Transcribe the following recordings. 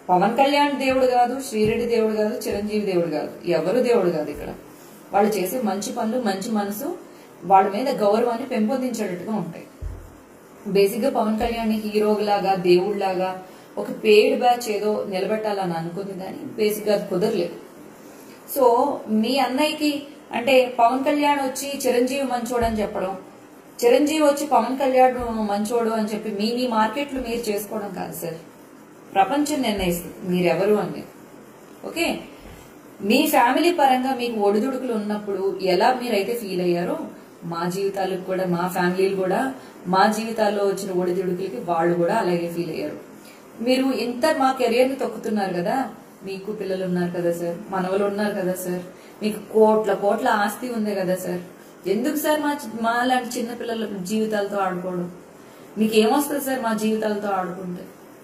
పవన్ కళ్యాణ్ దేవుడు కాదు శ్రీరెడ్డి దేవుడు కాదు చిరంజీవి దేవుడు కాదు ఎవరు దేవుడు కాదు ఇక్కడ వాళ్ళు చేసే మంచి పనులు మంచి మనసు వాళ్ళ మీద గౌరవాన్ని పెంపొందించేటట్టుగా ఉంటాయి బేసిక్ గా పవన్ కళ్యాణ్ హీరోలాగా దేవుళ్లాగా ఒక పేడ్ బ్యాచ్ ఏదో నిలబెట్టాలని అనుకుంది కానీ బేసిక్ గా అది కుదరలేదు సో మీ అన్నయ్యకి అంటే పవన్ కళ్యాణ్ వచ్చి చిరంజీవి మంచోడు అని చెప్పడం చిరంజీవి వచ్చి పవన్ కళ్యాణ్ మంచోడు అని చెప్పి మీ మీ మార్కెట్లు మీరు చేసుకోవడం కాదు సార్ ప్రపంచం నిర్ణయిస్తుంది మీరెవరు అని ఓకే మీ ఫ్యామిలీ పరంగా మీకు ఒడిదుడుకులు ఉన్నప్పుడు ఎలా మీరైతే ఫీల్ అయ్యారో మా జీవితాలకు కూడా మా ఫ్యామిలీలు కూడా మా జీవితాల్లో వచ్చిన ఒడిదుడుకులకి వాళ్ళు కూడా అలాగే ఫీల్ అయ్యారు మీరు ఇంత మా కెరియర్ ని తొక్కుతున్నారు కదా మీకు పిల్లలు ఉన్నారు కదా సార్ మనవలు ఉన్నారు కదా సార్ మీకు కోట్ల కోట్ల ఆస్తి ఉంది కదా సార్ ఎందుకు సార్ మా మా లాంటి చిన్న పిల్లల జీవితాలతో ఆడుకోవడం మీకు ఏమొస్తుంది సార్ మా జీవితాలతో ఆడుకుంటే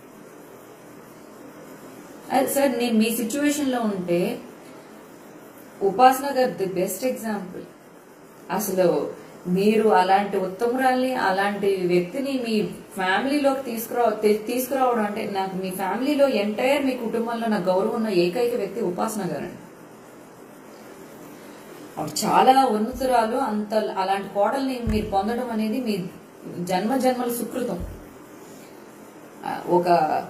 అది సార్ నేను మీ సిచ్యువేషన్ లో ఉంటే ఉపాసన గారు ది బెస్ట్ ఎగ్జాంపుల్ అసలు మీరు అలాంటి ఉత్తమురాల్ని అలాంటి వ్యక్తిని మీ ఫ్యామిలీలోకి తీసుకురా తీ- తీసుకురావడం అంటే నాకు మీ ఫ్యామిలీలో ఎంటైర్ మీ కుటుంబంలో నాకు గౌరవం ఉన్న ఏకైక వ్యక్తి ఉపాసన గారండి ఆవిడ చాలా ఉన్నతురాలు అంత అలాంటి కోడల్ని మీరు పొందడం అనేది మీ జన్మ జన్మల సుకృతం ఆ, ఒక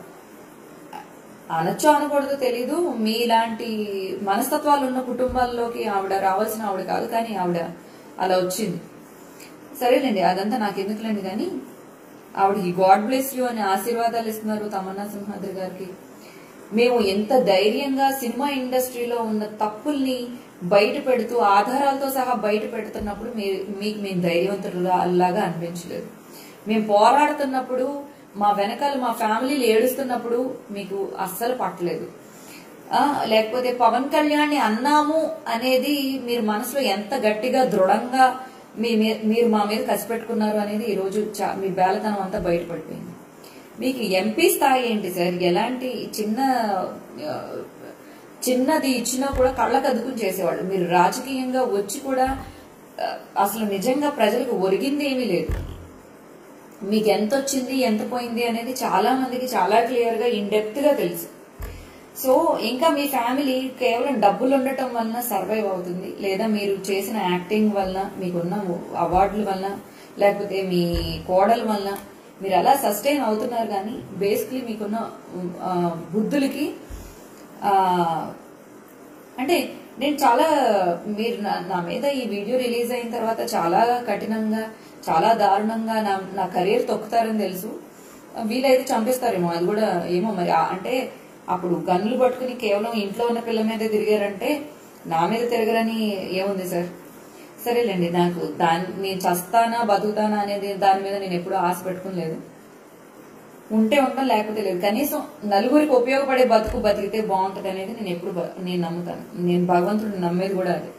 అనొచ్చో అనకూడదో తెలీదు మీలాంటి మనస్తత్వాలు ఉన్న కుటుంబాల్లోకి ఆవిడ రావాల్సిన ఆవిడ కాదు కానీ ఆవిడ అలా వచ్చింది సరేలేండి అదంతా నాకు ఎందుకులేండి కానీ ఆవిడకి గాడ్ బ్లెస్ యూ అనే ఆశీర్వాదాలు ఇస్తున్నారు తమన్నా సింహాద్రి గారికి మేము ఎంత ధైర్యంగా సినిమా ఇండస్ట్రీలో ఉన్న తప్పుల్ని బయట పెడుతూ ఆధారాలతో సహా బయట పెడుతున్నప్పుడు మీ- మీకు మేము ధైర్యవంతులాగా అనిపించలేదు మేము పోరాడుతున్నప్పుడు మా వెనకాల మా ఫ్యామిలీలు ఏడుస్తున్నప్పుడు మీకు అస్సలు పట్టలేదు ఆ, లేకపోతే పవన్ కళ్యాణ్ని అన్నాము అనేది మీరు మనసులో ఎంత గట్టిగా దృఢంగా మీ మీ- మీరు మా మీద కసిపెట్టుకున్నారు అనేది ఈ రోజు చా- మీ బేలతనం అంతా బయటపడిపోయింది మీకు ఎంపీ స్థాయి ఏంటి సార్ ఎలాంటి చిన్న ఆ, చిన్నది ఇచ్చినా కూడా కళ్ళకు అద్దుకుని చేసేవాళ్ళు మీరు రాజకీయంగా వచ్చి కూడా ఆ, అసలు నిజంగా ప్రజలకు ఒరిగింది ఏమీ లేదు మీకు ఎంత వచ్చింది ఎంత పోయింది అనేది చాలా మందికి చాలా క్లియర్ గా ఇన్ డెప్త్ గా తెలుసు సో ఇంకా మీ ఫ్యామిలీ కేవలం డబ్బులు ఉండటం వలన సర్వైవ్ అవుతుంది లేదా మీరు చేసిన యాక్టింగ్ వలన మీకున్న అవార్డుల వలన లేకపోతే మీ కోడల వలన మీరు అలా సస్టైన్ అవుతున్నారు కానీ బేసిక్లీ మీకున్న ఆ, బుద్ధులకి ఆ, అంటే నేను చాలా మీరు నా నా మీద ఈ వీడియో రిలీజ్ అయిన తర్వాత చాలా కఠినంగా చాలా దారుణంగా నా నా కెరీర్ తొక్కుతారని తెలుసు వీలైతే చంపేస్తారేమో అది కూడా ఏమో మరి ఆ- అంటే అప్పుడు గన్లు పట్టుకుని కేవలం ఇంట్లో ఉన్న పిల్ల మీద తిరిగారంటే నా మీద తిరగరని ఏముంది సార్ సరేలేండి నాకు దాని నేను చస్తానా బతుకుతానా అనేది దాని మీద నేను ఎప్పుడూ ఆశ పెట్టుకోలేదు ఉంటే ఉంటాం లేకపోతే లేదు కనీసం నలుగురికి ఉపయోగపడే బతుకు బతికితే బాగుంటది అనేది నేను ఎప్పుడు బ- నేను నమ్ముతాను నేను భగవంతుడు నమ్మేది కూడా అది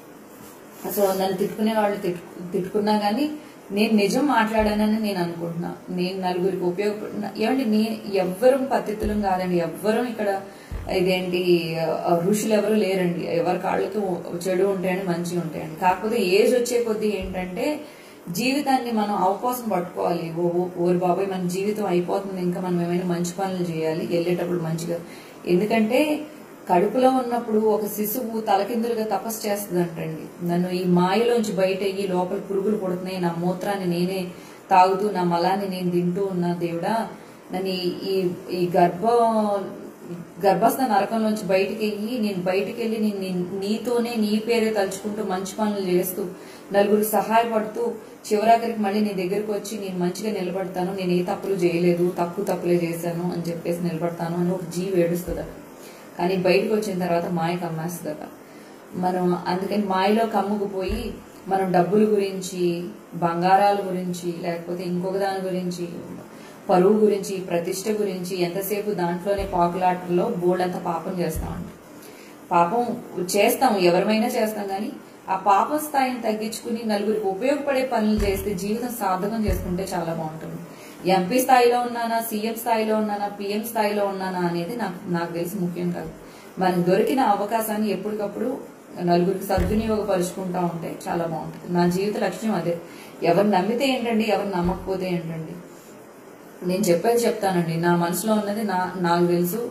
సో నన్ను తిట్టుకునే వాళ్ళు తిట్టు తిట్టుకున్నా గానీ నేను నిజం మాట్లాడానని నేను అనుకుంటున్నా నేను నలుగురికి ఉపయోగపడిన ఏమండి నే ఎవ్వరం పద్ధతులం కాదండి ఎవ్వరం ఇక్కడ ఇదేంటి ఆ, ఋషులు ఎవరు లేరండి ఎవరి కాళ్ళకి చెడు ఉంటాయండి మంచి ఉంటాయండి కాకపోతే ఏజ్ వచ్చే కొద్దీ ఏంటంటే జీవితాన్ని మనం అవకాశం పట్టుకోవాలి ఓ ఓ- ఓరి బాబాయ్ మన జీవితం అయిపోతుంది ఇంకా మనం ఏమైనా మంచి పనులు చేయాలి వెళ్ళేటప్పుడు మంచిగా ఎందుకంటే కడుపులో ఉన్నప్పుడు ఒక శిశువు తలకిందులుగా తపస్సు చేస్తుందంటండి నన్ను ఈ మాయలోంచి బయట అయ్యి లోపల పురుగులు పుడుతున్నాయి నా మూత్రాన్ని నేనే తాగుతూ నా మలాన్ని నేను తింటూ ఉన్నా దేవుడా నన్ను ఈ- ఈ ఈ గర్భం గర్భస్థ నరకంలోంచి బయటికి వెళ్ళి నేను బయటికి వెళ్ళి నేను నీ- నీతోనే నీ పేరే తలుచుకుంటూ మంచి పనులు చేస్తూ నలుగురికి సహాయపడుతూ చివరాఖరికి మళ్ళీ నీ దగ్గరికి వచ్చి నేను మంచిగా నిలబడతాను నేను ఏ తప్పులు చేయలేదు తప్పు తప్పులే చేశాను అని చెప్పేసి నిలబడతాను అని ఒక జీవి ఏడుస్తుందట కానీ బయటకు వచ్చిన తర్వాత మాయ కమ్మేస్తుందట మనం అందుకని మాయలో కమ్ముకుపోయి మనం డబ్బుల గురించి బంగారాల గురించి లేకపోతే ఇంకొక దాని గురించి పరువు గురించి ప్రతిష్ట గురించి ఎంతసేపు దాంట్లోనే పాకులాటలో బోల్డంత పాపం చేస్తామండి పాపం చేస్తాం ఎవరమైనా చేస్తాం కానీ ఆ పాపం స్థాయిని తగ్గించుకుని నలుగురికి ఉపయోగపడే పనులు చేస్తే జీవితం సార్థకం చేసుకుంటే చాలా బాగుంటుంది ఎంపీ స్థాయిలో ఉన్నానా సీఎం స్థాయిలో ఉన్నానా పిఎం స్థాయిలో ఉన్నానా అనేది నాకు నాకు తెలిసి ముఖ్యం కాదు మనకు దొరికిన అవకాశాన్ని ఎప్పటికప్పుడు నలుగురికి సద్వినియోగపరుచుకుంటా ఉంటే చాలా బాగుంటుంది నా జీవిత లక్ష్యం అదే ఎవరు నమ్మితే ఏంటండి ఎవరు నమ్మకపోతే ఏంటండి నేను చెప్పేది చెప్తానండి నా మనసులో ఉన్నది నా నాకు తెలుసు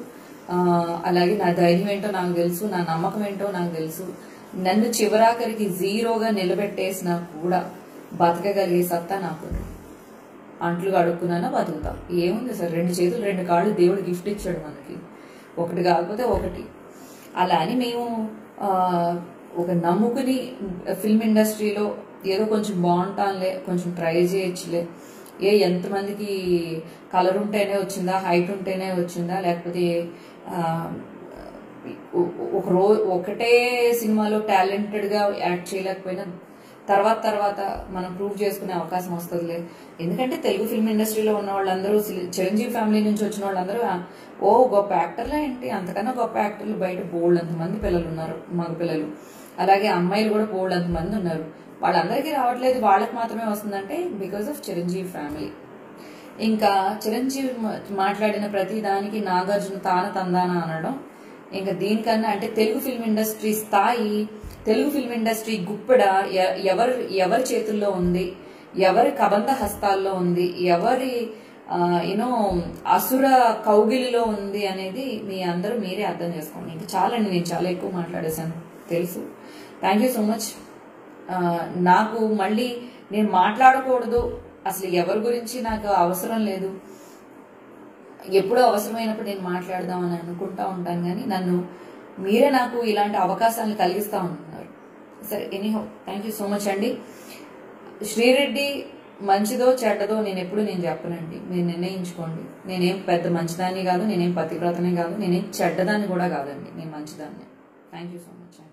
ఆ, అలాగే నా ధైర్యం ఏంటో నాకు తెలుసు నా నమ్మకం ఏంటో నాకు తెలుసు నన్ను చివరాఖరికి జీరోగా నిలబెట్టేసినా కూడా బతకగలిగే సత్తా నాకు అంట్లు కడుక్కున్నా బతుకుతా ఏముంది సార్ రెండు చేతులు రెండు కాళ్ళు దేవుడు గిఫ్ట్ ఇచ్చాడు మనకి ఒకటి కాకపోతే ఒకటి అలా అని మేము ఆ, ఒక నమ్ముకుని ఫిల్మ్ ఇండస్ట్రీలో ఏదో కొంచెం బాగుంటానులే కొంచెం ట్రై చేయొచ్చులే ఏ ఎంతమందికి కలర్ ఉంటేనే వచ్చిందా హైట్ ఉంటేనే వచ్చిందా లేకపోతే ఆ, ఒ- ఒక రో ఒకటే సినిమాలో టాలెంటెడ్గా యాక్ట్ చేయలేకపోయినా తర్వాత తర్వాత మనం ప్రూవ్ చేసుకునే అవకాశం వస్తుందిలే ఎందుకంటే తెలుగు ఫిల్మ్ ఇండస్ట్రీలో ఉన్న వాళ్ళందరూ సి- చిరంజీవి ఫ్యామిలీ నుంచి వచ్చిన వాళ్ళందరూ ఆ, ఓ గొప్ప యాక్టర్లే ఏంటి అంతకన్నా గొప్ప యాక్టర్లు బయట బోల్డ్ అంతమంది పిల్లలు ఉన్నారు మగ పిల్లలు అలాగే అమ్మాయిలు కూడా బోల్డ్ అంతమంది ఉన్నారు వాళ్ళందరికీ రావట్లేదు వాళ్ళకి మాత్రమే వస్తుందంటే బికాస్ ఆఫ్ చిరంజీవి ఫ్యామిలీ ఇంకా చిరంజీవి మా- మాట్లాడిన ప్రతి దానికి నాగార్జున తాన తందాన అనడం ఇంకా దీనికన్నా అంటే తెలుగు ఫిల్మ్ ఇండస్ట్రీ స్థాయి తెలుగు ఫిల్మ్ ఇండస్ట్రీ గుప్పెడ ఎ- ఎవరి ఎవరి చేతుల్లో ఉంది ఎవరి కబంధ హస్తాల్లో ఉంది ఎవరి యూనో అసుర కౌగిలిలో ఉంది అనేది మీ అందరూ మీరే అర్థం చేసుకోండి ఇంకా చాలండి నేను చాలా ఎక్కువ మాట్లాడేశాను తెలుసు థ్యాంక్ యూ సో మచ్ ఆ, నాకు మళ్ళీ నేను మాట్లాడకూడదు అసలు ఎవరి గురించి నాకు అవసరం లేదు ఎప్పుడో అవసరమైనప్పుడు నేను మాట్లాడదామని అనుకుంటా ఉంటాను కానీ నన్ను మీరే నాకు ఇలాంటి అవకాశాలను కలిగిస్తా ఉంటున్నారు సరే anyhow thank you so much అండి శ్రీరెడ్డి మంచిదో చెడ్డదో నేను ఎప్పుడు నేను చెప్పనండి మీరు నిర్ణయించుకోండి నేనేం పెద్ద మంచిదాన్ని కాదు నేనేం పతివ్రతనే కాదు నేనేం చెడ్డదాన్ని కూడా కాదండి నేను మంచిదాన్ని థ్యాంక్ యూ సో మచ్ అండి